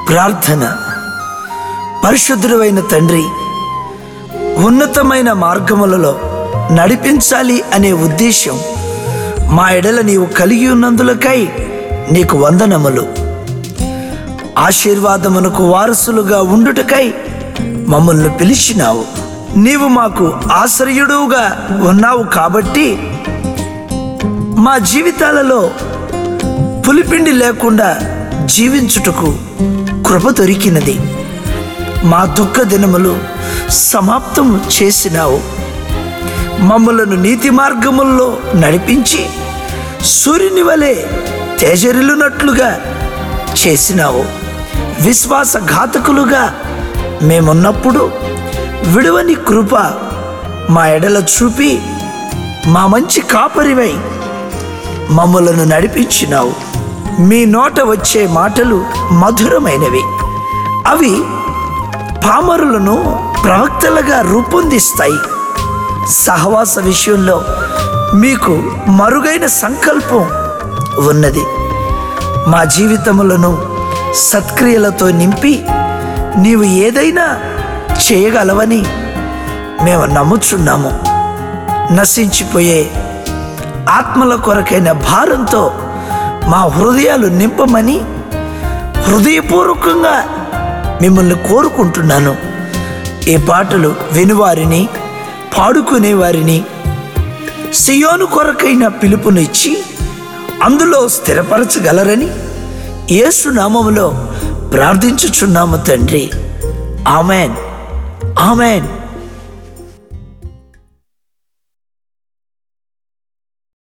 ప్రార్థన పరిశుద్ధుడైన తండ్రి ఉన్నతమైన మార్గములలో నడిపించాలి అనే ఉద్దేశం మా ఎడల నీవు కలిగి ఉన్నందులకై నీకు వందనములు ఆశీర్వాదమునకు వారసులుగా ఉండుటకై మమ్మల్ని పిలిచినావు నీవు మాకు ఆశ్రయుడుగా ఉన్నావు కాబట్టి మా జీవితాలలో పులిపిండి లేకుండా జీవించుటకు కృప దొరికినది మా దుఃఖ దినములు సమాప్తం చేసినావు మమ్మలను నీతి మార్గముల్లో నడిపించి సూర్యుని వలె తేజరిల్లునట్లుగా చేసినావు విశ్వాసఘాతకులుగా మేమున్నప్పుడు విడువని కృప మా ఎడల చూపి మా మంచి కాపరివై మమ్మలను నడిపించినావు మీ నోట వచ్చే మాటలు మధురమైనవి అవి పామరులను ప్రవక్తలుగా రూపొందిస్తాయి సహవాస విషయంలో మీకు మరుగైన సంకల్పం ఉన్నది మా జీవితములను సత్క్రియలతో నింపి నీవు ఏదైనా చేయగలవని మేము నమ్ముచున్నాము నశించిపోయే ఆత్మల కొరకైన భారంతో మా హృదయాలు నింపమని హృదయపూర్వకంగా మిమ్మల్ని కోరుకుంటున్నాను ఈ పాటలు వినువారిని పాడుకునే వారిని సియోను కొరకైన పిలుపునిచ్చి అందులో స్థిరపరచగలరని యేసు నామములో ప్రార్థించుచున్నాము తండ్రి ఆమెన్ ఆమెన్